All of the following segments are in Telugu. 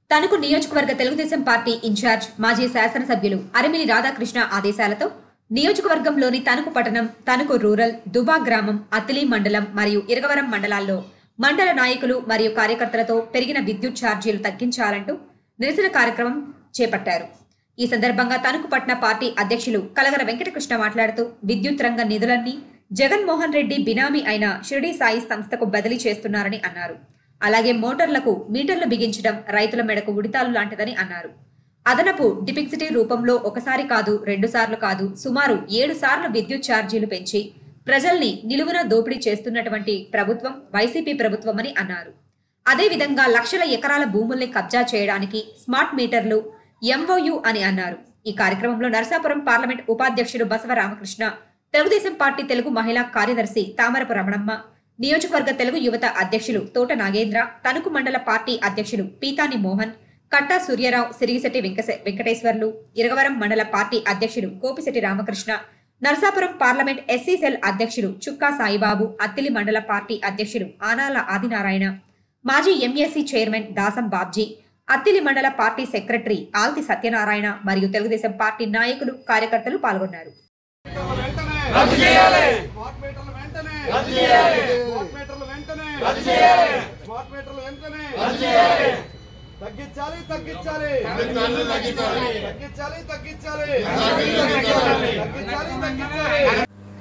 తణుకు నియోజకవర్గ తెలుగుదేశం పార్టీ ఇన్ఛార్జ్ మాజీ శాసనసభ్యులు అరిమిలి రాధాకృష్ణ ఆదేశాలతో నియోజకవర్గంలోని తణుకు పట్టణం తణుకు రూరల్ దుబా గ్రామం అత్తిలి మండలం మరియు ఇరగవరం మండలాల్లో మండల నాయకులు మరియు కార్యకర్తలతో పెరిగిన విద్యుత్ ఛార్జీలు తగ్గించాలంటూ నిరసన కార్యక్రమం చేపట్టారు ఈ సందర్భంగా తణుకు పట్టణ పార్టీ అధ్యక్షులు కలగర వెంకటకృష్ణ మాట్లాడుతూ విద్యుత్ రంగ నిధులన్నీ జగన్మోహన్ రెడ్డి బినామీ అయిన షిరిడి సాయి సంస్థకు బదిలీ చేస్తున్నారని అన్నారు అలాగే మోటార్లకు మీటర్లు బిగించడం రైతుల మెడకు ఉడితాలు లాంటిదని అన్నారు అదనపు డిపిక్సిటీ రూపంలో ఒకసారి కాదు రెండు సార్లు కాదు సుమారు ఏడు సార్లు విద్యుత్ ఛార్జీలు పెంచి ప్రజల్ని నిలువున దోపిడీ చేస్తున్నటువంటి ప్రభుత్వం వైసీపీ ప్రభుత్వమని అన్నారు అదేవిధంగా లక్షల ఎకరాల భూముల్ని కబ్జా చేయడానికి స్మార్ట్ మీటర్లు ఎంఓయు అని అన్నారు ఈ కార్యక్రమంలో నరసాపురం పార్లమెంట్ ఉపాధ్యక్షుడు బసవ రామకృష్ణ తెలుగుదేశం పార్టీ తెలుగు మహిళా కార్యదర్శి తామరపు రమణమ్మ నియోజకవర్గ తెలుగు యువత అధ్యక్షులు తోట నాగేంద్ర తణుకు మండల పార్టీ అధ్యక్షులు పీతాని మోహన్ కట్టా సూర్యారావు సిరిగిశెట్టి వెంకసే- వెంకటేశ్వర్లు ఇరగవరం మండల పార్టీ అధ్యక్షులు Kopisetti Ramakrishna Narasapuram parliament SC cell అధ్యక్షులు చుక్కా సాయిబాబు అత్తిలి మండల పార్టీ అధ్యక్షులు ఆనాల ఆదినారాయణ మాజీ ఎంఎస్సీ చైర్మన్ దాసం బాబ్జీ అత్తిలి మండల పార్టీ సెక్రటరీ ఆల్తి సత్యనారాయణ మరియు తెలుగుదేశం పార్టీ నాయకులు కార్యకర్తలు పాల్గొన్నారు రద్దు చేయాలి స్మార్ట్ మీటర్లు వెంటనే రద్దు చేయాలి స్మార్ట్ మీటర్లు వెంటనే రద్దు చేయాలి స్మార్ట్ మీటర్లు వెంటనే రద్దు చేయాలి తగ్గించాలి తగ్గించాలి తగ్గించాలి తగ్గించాలి తగ్గించాలి తగ్గించాలి తగ్గించాలి తగ్గించాలి తగ్గించాలి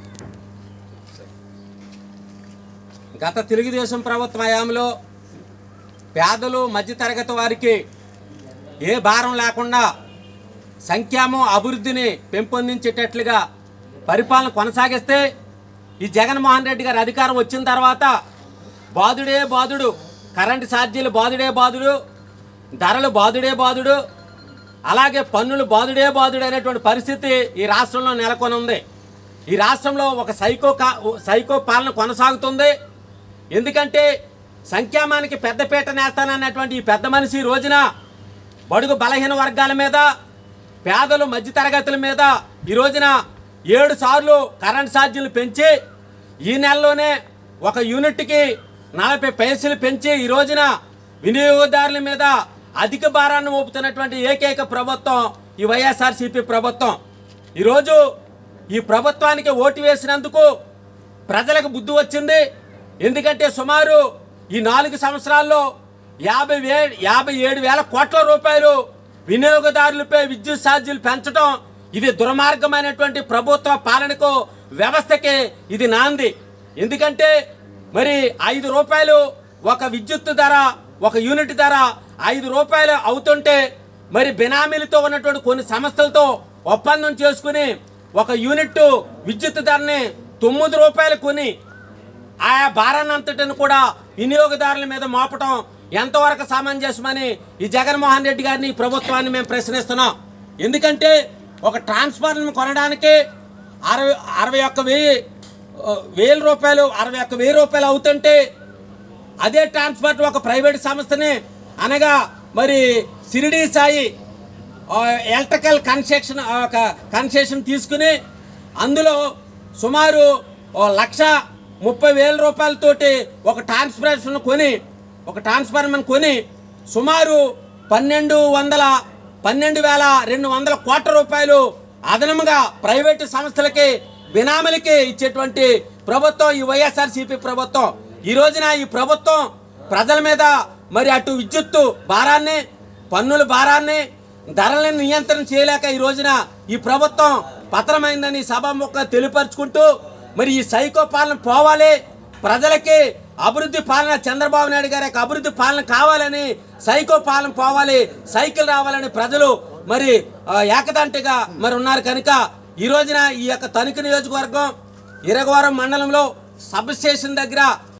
గత తెలుగుదేశం ప్రభుత్వ హయాంలో పేదలు మధ్యతరగతి వారికి ఏ భారం లేకుండా సంక్షేమం అభివృద్ధిని పెంపొందించేటట్లుగా పరిపాలన కొనసాగిస్తే ఈ జగన్మోహన్ రెడ్డి గారి అధికారం వచ్చిన తర్వాత బాదుడే బాదుడు కరెంటు ఛార్జీలు బాదుడే బాదుడు ధరలు బాదుడే బాదుడు అలాగే పన్నులు బాదుడే బాదుడు అనేటువంటి పరిస్థితి ఈ రాష్ట్రంలో నెలకొని ఉంది ఈ రాష్ట్రంలో ఒక సైకో కా సైకో పాలన కొనసాగుతుంది ఎందుకంటే సంక్షేమానికి పెద్దపీట నేస్తానన్నటువంటి ఈ పెద్ద మనిషి ఈ రోజున బడుగు బలహీన వర్గాల మీద పేదలు మధ్యతరగతుల మీద ఈ రోజున ఏడు సార్లు కరెంట్ ఛార్జీలు పెంచి ఈ నెలలోనే ఒక యూనిట్కి నలభై పైసలు పెంచి ఈ రోజున వినియోగదారుల మీద అధిక భారాన్ని మోపుతున్నటువంటి ఏకైక ప్రభుత్వం ఈ వైఎస్ఆర్సీపీ ప్రభుత్వం ఈరోజు ఈ ప్రభుత్వానికి ఓటు వేసినందుకు ప్రజలకు బుద్ధి వచ్చింది ఎందుకంటే సుమారు ఈ నాలుగు సంవత్సరాల్లో యాభై వే యాభై ఏడు వేల కోట్ల రూపాయలు వినియోగదారులపై విద్యుత్ ఛార్జీలు పెంచడం ఇది దుర్మార్గమైనటువంటి ప్రభుత్వ పాలనకు వ్యవస్థకి ఇది నాంది ఎందుకంటే మరి ఐదు రూపాయలు ఒక విద్యుత్ ధర ఒక యూనిట్ ధర ఐదు రూపాయలు అవుతుంటే మరి బినామీలతో ఉన్నటువంటి కొన్ని సంస్థలతో ఒప్పందం చేసుకుని ఒక యూనిట్ విద్యుత్ ధరని తొమ్మిది రూపాయలు కొని ఆయా భారాన్ని అంతటిని కూడా వినియోగదారుల మీద మోపటం ఎంతవరకు సమంజసమని ఈ జగన్మోహన్ రెడ్డి గారిని ఈ ప్రభుత్వాన్ని మేము ప్రశ్నిస్తున్నాం ఎందుకంటే ఒక ట్రాన్స్ఫార్మర్ కొనడానికి అరవై అరవై ఒక్క వెయ్యి ఆ, వేల రూపాయలు అరవై ఒక్క వెయ్యి రూపాయలు అవుతుంటే అదే ట్రాన్స్పోర్ట్ ఒక ప్రైవేట్ సంస్థని అనగా మరి సిరిడి సాయి ఆ, ఎలక్ట్రికల్ కన్స్ట్రక్షన్ ఆ, ఒక కన్సెషన్ తీసుకుని అందులో సుమారు ఓ లక్ష ముప్పై వేల రూపాయలతోటి ఒక ట్రాన్స్ఫర్మేషన్ కొని ఒక ట్రాన్స్ఫార్మర్ కొని సుమారు పన్నెండు వందల పన్నెండు వేల రెండు వందల కోట్ల రూపాయలు అదనముగా ప్రైవేటు సంస్థలకి బినామీలకి ఇచ్చేటువంటి ప్రభుత్వం ఈ వైఎస్ఆర్సీపీ ప్రభుత్వం ఈ రోజున ఈ ప్రభుత్వం ప్రజల మీద మరి అటు విద్యుత్తు భారాన్ని పన్నుల భారాన్ని ధరలను నియంత్రణ చేయలేక ఈ రోజున ఈ ప్రభుత్వం పతనమైందని సభాముఖంగా తెలియపరుచుకుంటూ మరి ఈ సైకో పాలన పోవాలి ప్రజలకి అభివృద్ధి పాలన చంద్రబాబు నాయుడు గారి యొక్క అభివృద్ధి పాలన కావాలని సైకో పాలన పోవాలి సైకిల్ రావాలని ప్రజలు మరి ఆ, ఏకదంటిగా మరి ఉన్నారు కనుక ఈ రోజున ఈ యొక్క తణుకు నియోజకవర్గం ఇరగవరం మండలంలో సబ్ స్టేషన్ దగ్గర